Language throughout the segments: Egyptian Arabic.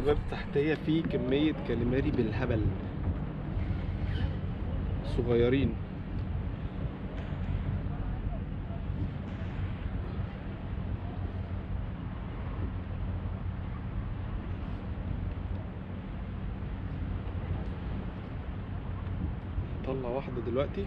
شباب تحتية في كمية كاليماري بالهبل صغيرين نطلع واحدة دلوقتي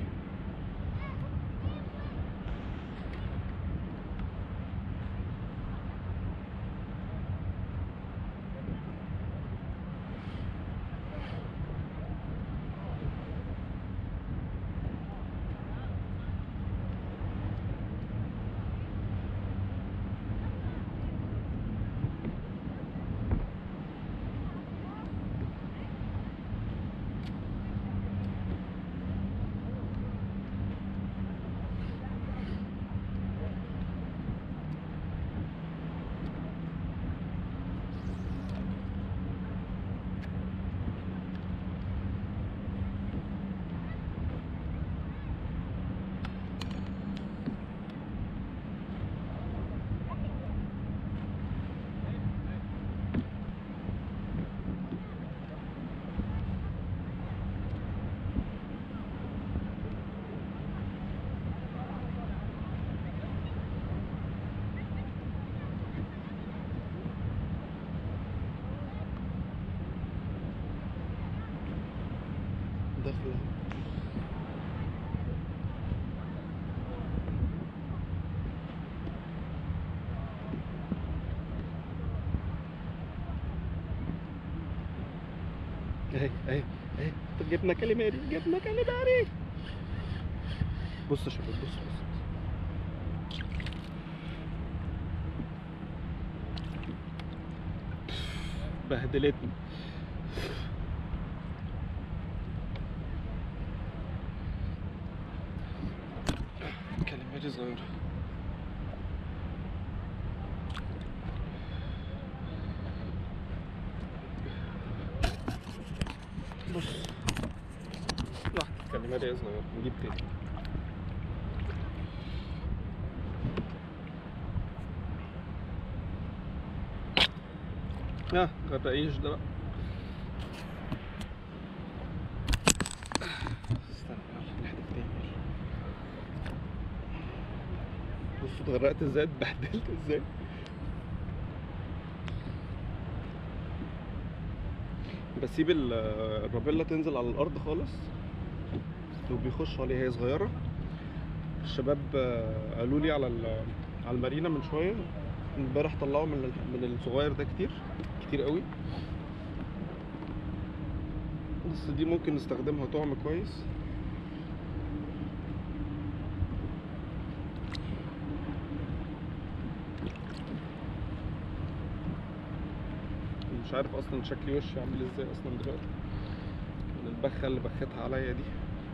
داخلة اهي اهي اهي طب جبنا كاليماري جبنا كاليماري بص يا شباب بص بص بهدلتني كاليماري صغيرة بص واحدة كاليماري صغيرة نجيب تاني اه غرقيش ده بقى استنى يلا نحدف تاني يلا. بصوا اتغرقت ازاي اتبهدلت ازاي بسيب ال- الرابيلا تنزل على الارض خالص وبيخشوا عليها هي صغيره الشباب آه، قالوا لي على ال- على المارينا من شويه امبارح طلعوا من ال- من الصغير ده كتير كتير قوي بس دي ممكن نستخدمها طعم كويس مش عارف اصلا شكلي وشي عامل ازاي اصلا دلوقتي من البخه اللي بختها عليا دي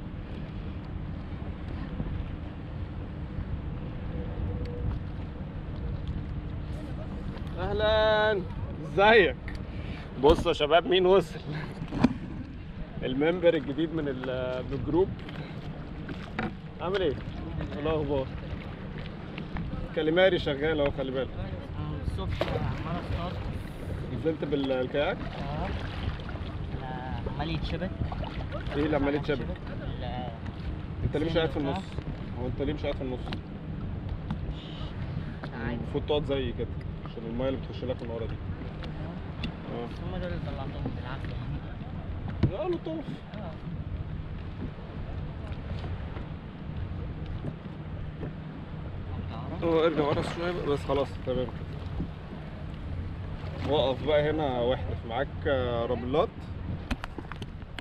اهلا ازيك بصوا يا شباب مين وصل الممبر الجديد من ال- من الجروب عامل ايه؟ إيه الاخبار كاليماري شغال اهو خلي بالك الصبح عمال اصطاد نزلت بالكاياك اه عمال يتشبك ايه اللي عمال يتشبك ال- انت ليه مش قاعد في النص هو انت ليه مش قاعد في النص عادي المفروض تقعد زي كده عشان المايه اللي بتخش لك من ورا دي اه بس هم دول اللي طلعتهم بالعافيه لا لطوف اه هتعرف؟ اه ارجع ورا شويه بقى، بس خلاص تمام كده وقف بقى هنا واحدف معاك آه، رابلات